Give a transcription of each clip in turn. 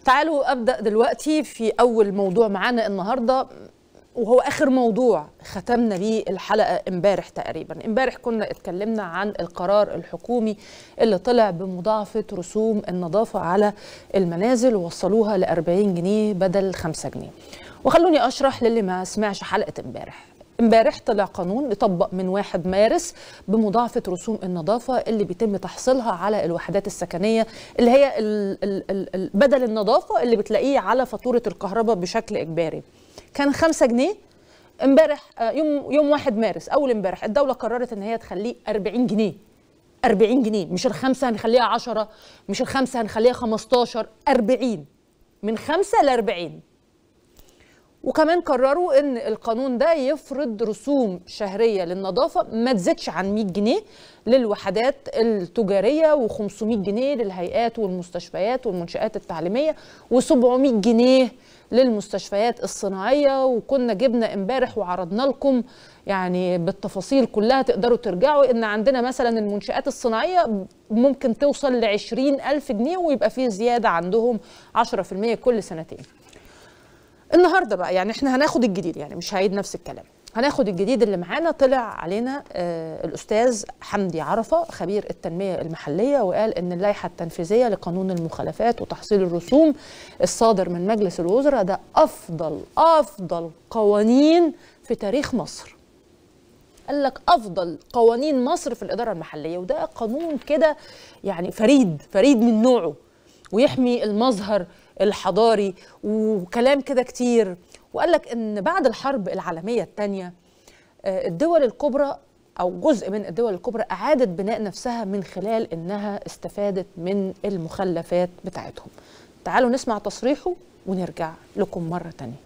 تعالوا ابدا دلوقتي في اول موضوع معانا النهارده وهو اخر موضوع ختمنا بيه الحلقه امبارح تقريبا امبارح كنا اتكلمنا عن القرار الحكومي اللي طلع بمضاعفه رسوم النظافه على المنازل ووصلوها ل 40 جنيه بدل 5 جنيه وخلوني اشرح للي ما سمعش حلقه امبارح امبارح طلع قانون يطبق من 1 مارس بمضاعفه رسوم النظافه اللي بيتم تحصيلها على الوحدات السكنيه اللي هي ال ال ال ال بدل النظافه اللي بتلاقيه على فاتوره الكهرباء بشكل اجباري كان 5 جنيه امبارح يوم يوم 1 مارس اول امبارح الدوله قررت ان هي تخليه 40 جنيه 40 جنيه مش الخمسه هنخليها 10 مش الخمسه هنخليها 15 40 من 5 ل 40 وكمان قرروا ان القانون ده يفرض رسوم شهريه للنظافه ما تزيدش عن 100 جنيه للوحدات التجاريه و500 جنيه للهيئات والمستشفيات والمنشات التعليميه و700 جنيه للمستشفيات الصناعيه وكنا جبنا امبارح وعرضنا لكم يعني بالتفاصيل كلها تقدروا ترجعوا ان عندنا مثلا المنشات الصناعيه ممكن توصل ل 20 ألف جنيه ويبقى فيه زياده عندهم 10% كل سنتين النهارده بقى يعني احنا هناخد الجديد يعني مش هعيد نفس الكلام هناخد الجديد اللي معانا طلع علينا آه الاستاذ حمدي عرفه خبير التنميه المحليه وقال ان اللائحه التنفيذيه لقانون المخالفات وتحصيل الرسوم الصادر من مجلس الوزراء ده افضل افضل قوانين في تاريخ مصر قال لك افضل قوانين مصر في الاداره المحليه وده قانون كده يعني فريد فريد من نوعه ويحمي المظهر الحضاري وكلام كده كتير وقال لك ان بعد الحرب العالميه الثانيه الدول الكبرى او جزء من الدول الكبرى اعادت بناء نفسها من خلال انها استفادت من المخلفات بتاعتهم تعالوا نسمع تصريحه ونرجع لكم مره ثانيه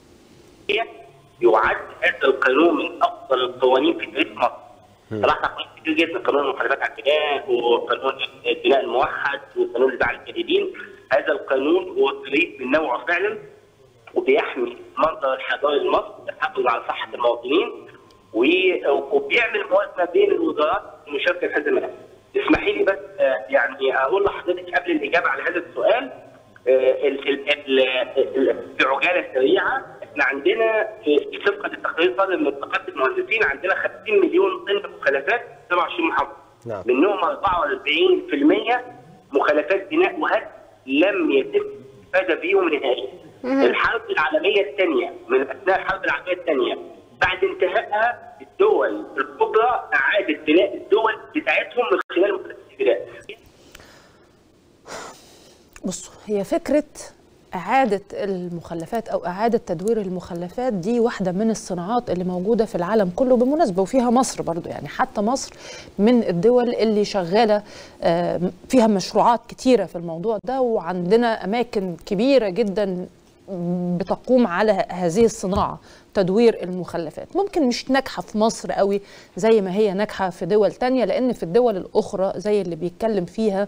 يعد هذا القانون من افضل القوانين في تاريخ مصر طلعنا قوانين كتير جدا قانون المخالفات على البناء وقانون البناء الموحد وقانون الباع الجديدين هذا القانون هو فريد من نوعه فعلا وبيحمي المنظر الحضاري لمصر بيحافظ على صحه المواطنين وبيعمل موازنه بين الوزارات المشاركه في هذا الملف. اسمحي لي بس يعني اقول لحضرتك قبل الاجابه على هذا السؤال في عجاله سريعه احنا عندنا في طبقه التقرير صادر من اتفاقات المهندسين عندنا 50 مليون طن مخلفات 27 محافظه. نعم. منهم 44% مخالفات بناء وهدم لم يتم الاستفاده بيهم نهائيا. الحرب العالميه الثانيه من اثناء الحرب العالميه الثانيه بعد انتهائها الدول الكبرى اعادت بناء الدول بتاعتهم من خلال مخالفات البناء. بصوا هي فكره إعادة المخلفات أو إعادة تدوير المخلفات دي واحدة من الصناعات اللي موجودة في العالم كله بالمناسبة وفيها مصر برضو يعني حتى مصر من الدول اللي شغالة فيها مشروعات كتيرة في الموضوع ده وعندنا أماكن كبيرة جدا بتقوم على هذه الصناعة تدوير المخلفات ممكن مش ناجحة في مصر قوي زي ما هي ناجحة في دول تانية لأن في الدول الأخرى زي اللي بيتكلم فيها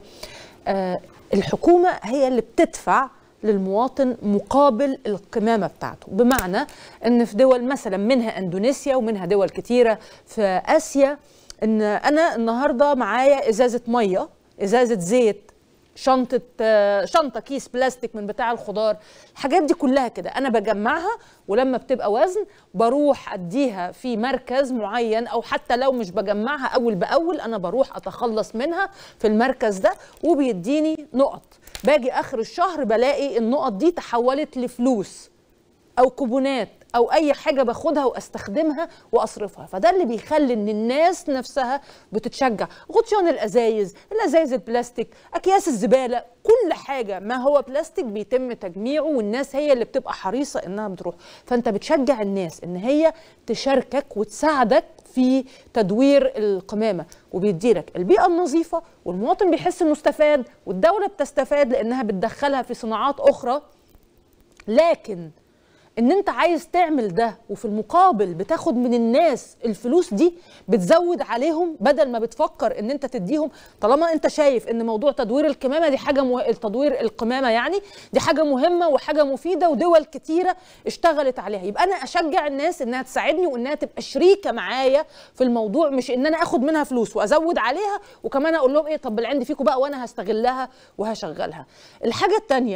الحكومة هي اللي بتدفع للمواطن مقابل القمامة بتاعته بمعنى أن في دول مثلا منها أندونيسيا ومنها دول كتيرة في آسيا أن أنا النهاردة معايا إزازة مية إزازة زيت شنطة شنطة كيس بلاستيك من بتاع الخضار الحاجات دي كلها كده أنا بجمعها ولما بتبقى وزن بروح أديها في مركز معين أو حتى لو مش بجمعها أول بأول أنا بروح أتخلص منها في المركز ده وبيديني نقط باجي اخر الشهر بلاقي النقط دي تحولت لفلوس او كوبونات او اي حاجه باخدها واستخدمها واصرفها فده اللي بيخلي ان الناس نفسها بتتشجع غطيان الازايز الازايز البلاستيك اكياس الزباله كل حاجه ما هو بلاستيك بيتم تجميعه والناس هي اللي بتبقى حريصه انها بتروح فانت بتشجع الناس ان هي تشاركك وتساعدك في تدوير القمامه وبيديلك البيئه النظيفه والمواطن بيحس انه استفاد والدوله بتستفاد لانها بتدخلها في صناعات اخرى لكن ان انت عايز تعمل ده وفي المقابل بتاخد من الناس الفلوس دي بتزود عليهم بدل ما بتفكر ان انت تديهم طالما انت شايف ان موضوع تدوير القمامه دي حاجه مه... تدوير القمامه يعني دي حاجه مهمه وحاجه مفيده ودول كتيره اشتغلت عليها يبقى انا اشجع الناس انها تساعدني وانها تبقى شريكه معايا في الموضوع مش ان انا اخد منها فلوس وازود عليها وكمان اقول لهم ايه طب اللي عندي فيكم بقى وانا هستغلها وهشغلها الحاجه الثانيه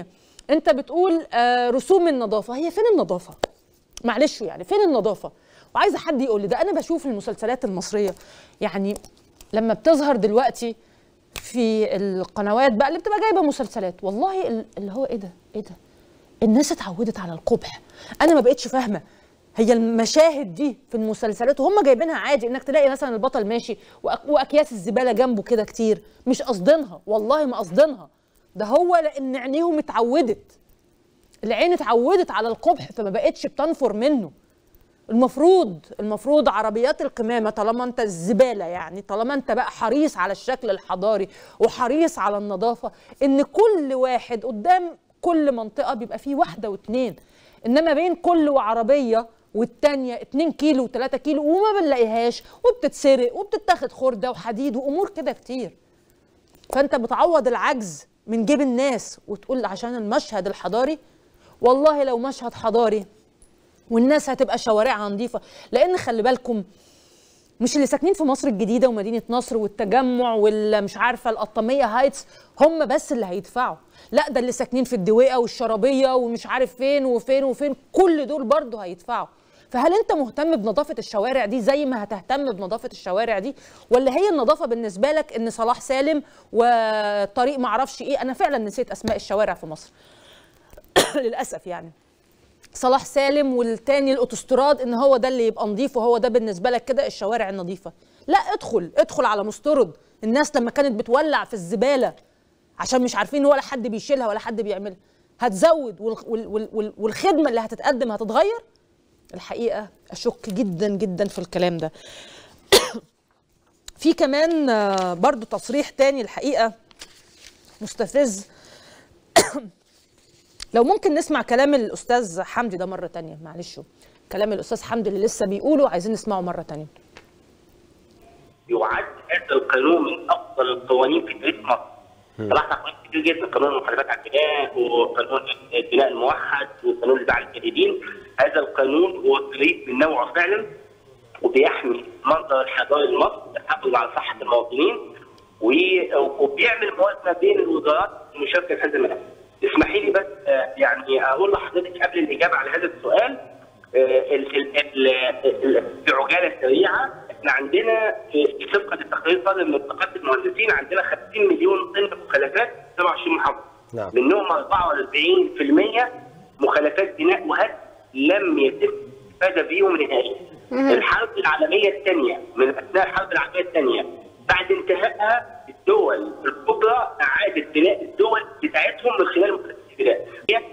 انت بتقول آه رسوم النظافه هي فين النظافه معلش يعني فين النظافه وعايزه حد يقول لي ده انا بشوف المسلسلات المصريه يعني لما بتظهر دلوقتي في القنوات بقى اللي بتبقى جايبه مسلسلات والله اللي هو ايه ده ايه ده الناس اتعودت على القبح انا ما بقتش فاهمه هي المشاهد دي في المسلسلات وهم جايبينها عادي انك تلاقي مثلا البطل ماشي واكياس الزباله جنبه كده كتير مش قصدينها والله ما قصدينها ده هو لان عينيهم اتعودت العين اتعودت على القبح فما بقتش بتنفر منه المفروض المفروض عربيات القمامة طالما انت الزبالة يعني طالما انت بقى حريص على الشكل الحضاري وحريص على النظافة ان كل واحد قدام كل منطقة بيبقى فيه واحدة واتنين انما بين كل عربية والتانية 2 كيلو و3 كيلو وما بنلاقيهاش وبتتسرق وبتتاخد خردة وحديد وامور كده كتير فانت بتعوض العجز من جيب الناس وتقول عشان المشهد الحضاري والله لو مشهد حضاري والناس هتبقى شوارعها نظيفه لان خلي بالكم مش اللي ساكنين في مصر الجديده ومدينه نصر والتجمع والمش عارفه القطاميه هايتس هم بس اللي هيدفعوا لا ده اللي ساكنين في الدويقه والشرابيه ومش عارف فين وفين وفين كل دول برضه هيدفعوا فهل انت مهتم بنظافه الشوارع دي زي ما هتهتم بنظافه الشوارع دي ولا هي النظافه بالنسبه لك ان صلاح سالم وطريق معرفش ايه انا فعلا نسيت اسماء الشوارع في مصر للاسف يعني صلاح سالم والتاني الاوتوستراد ان هو ده اللي يبقى نظيف وهو ده بالنسبه لك كده الشوارع النظيفه لا ادخل ادخل على مسترد الناس لما كانت بتولع في الزباله عشان مش عارفين ولا حد بيشيلها ولا حد بيعملها هتزود والخدمه اللي هتتقدم هتتغير الحقيقه اشك جدا جدا في الكلام ده في كمان برضو تصريح تاني الحقيقه مستفز لو ممكن نسمع كلام الاستاذ حمدي ده مره تانية معلش كلام الاستاذ حمدي اللي لسه بيقوله عايزين نسمعه مره تانية يعد هذا القانون من افضل القوانين في تاريخ مصر طلعت قوانين كتير جدا قانون المخالفات على البناء وقانون البناء الموحد وقانون الباع الجديدين هذا القانون هو فريد من نوعه فعلا وبيحمي منظر الحضاري لمصر يحافظ على صحه المواطنين وبيعمل موازنه بين الوزارات المشاركه في هذا الملف. اسمحي لي بس يعني اقول لحضرتك قبل الاجابه على هذا السؤال في عجاله سريعه احنا عندنا في طبقه التقرير الصادر من طاقات المهندسين عندنا 50 مليون طن مخلفات 27 محافظه نعم. منهم 44% مخلفات بناء وهدم لم يتم الاستفاده بيهم نهائيا. الحرب العالميه الثانيه من اثناء الحرب العالميه الثانيه بعد انتهائها الدول الكبرى اعادت بناء الدول بتاعتهم من خلال مخلفات البناء.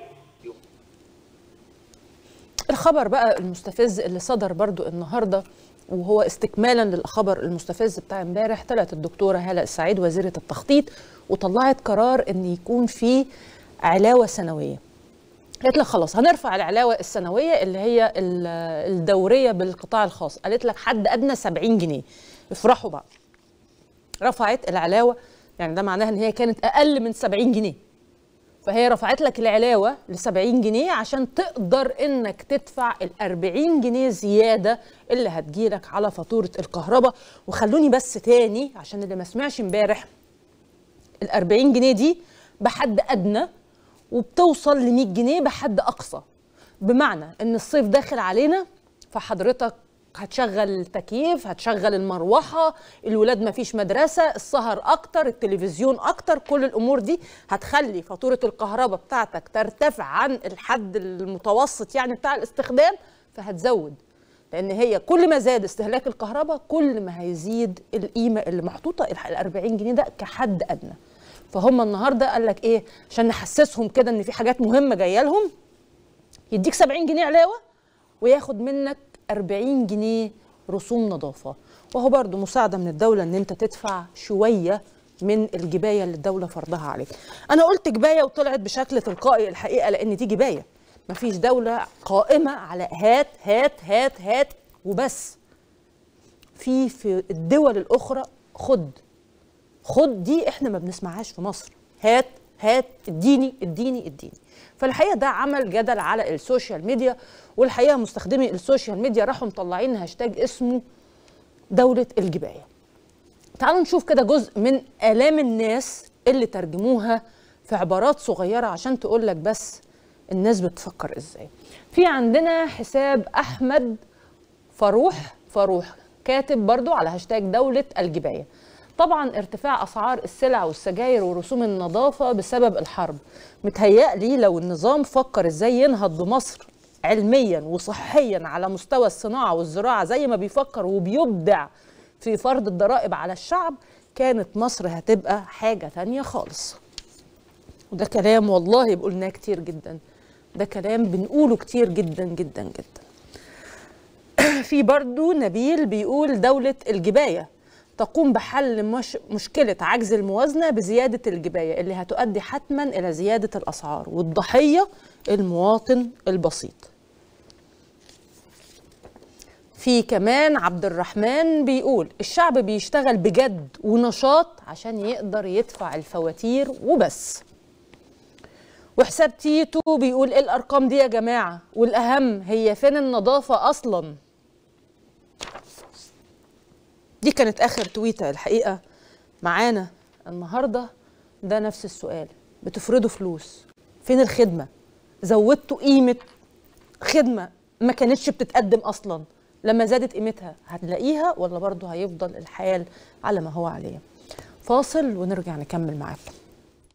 الخبر بقى المستفز اللي صدر برضو النهارده وهو استكمالا للخبر المستفز بتاع امبارح طلعت الدكتوره هاله السعيد وزيره التخطيط وطلعت قرار ان يكون في علاوه سنويه قالت لك خلاص هنرفع العلاوه السنويه اللي هي الدوريه بالقطاع الخاص قالت لك حد ادنى 70 جنيه افرحوا بقى رفعت العلاوه يعني ده معناها ان هي كانت اقل من 70 جنيه فهي رفعت لك العلاوه ل 70 جنيه عشان تقدر انك تدفع ال 40 جنيه زياده اللي هتجيلك على فاتوره الكهرباء وخلوني بس تاني عشان اللي ما سمعش امبارح ال 40 جنيه دي بحد ادنى وبتوصل ل 100 جنيه بحد اقصى بمعنى ان الصيف داخل علينا فحضرتك هتشغل التكييف هتشغل المروحة الولاد ما فيش مدرسة السهر أكتر التلفزيون أكتر كل الأمور دي هتخلي فاتورة الكهرباء بتاعتك ترتفع عن الحد المتوسط يعني بتاع الاستخدام فهتزود لأن هي كل ما زاد استهلاك الكهرباء كل ما هيزيد القيمة اللي محطوطة ال 40 جنيه ده كحد أدنى فهم النهارده قال لك ايه عشان نحسسهم كده ان في حاجات مهمه جايه لهم يديك 70 جنيه علاوه وياخد منك 40 جنيه رسوم نظافه وهو برضو مساعده من الدوله ان انت تدفع شويه من الجبايه اللي الدوله فرضها عليك انا قلت جبايه وطلعت بشكل تلقائي الحقيقه لان دي جبايه مفيش دوله قائمه على هات هات هات هات وبس في في الدول الاخرى خد خد دي احنا ما بنسمعهاش في مصر هات هات اديني اديني اديني فالحقيقه ده عمل جدل على السوشيال ميديا والحقيقه مستخدمي السوشيال ميديا راحوا مطلعين هاشتاج اسمه دوله الجبايه تعالوا نشوف كده جزء من الام الناس اللي ترجموها في عبارات صغيره عشان تقول لك بس الناس بتفكر ازاي في عندنا حساب احمد فروح فروح كاتب برضو على هاشتاج دولة الجباية طبعا ارتفاع أسعار السلع والسجاير ورسوم النظافة بسبب الحرب متهيألي لو النظام فكر ازاي ينهض بمصر علميا وصحيا على مستوى الصناعة والزراعة زي ما بيفكر وبيبدع في فرض الضرائب على الشعب كانت مصر هتبقى حاجة تانية خالص وده كلام والله قلناه كتير جدا ده كلام بنقوله كتير جدا جدا جدا في برضو نبيل بيقول دولة الجباية تقوم بحل مش مشكلة عجز الموازنة بزيادة الجباية اللي هتؤدي حتما إلى زيادة الأسعار والضحية المواطن البسيط في كمان عبد الرحمن بيقول الشعب بيشتغل بجد ونشاط عشان يقدر يدفع الفواتير وبس وحساب تيتو بيقول ايه الارقام دي يا جماعه والاهم هي فين النظافه اصلا دي كانت اخر تويته الحقيقه معانا النهارده ده نفس السؤال بتفرضوا فلوس فين الخدمه زودتوا قيمه خدمه ما كانتش بتتقدم اصلا لما زادت قيمتها هتلاقيها ولا برضه هيفضل الحال على ما هو عليه فاصل ونرجع نكمل معاكم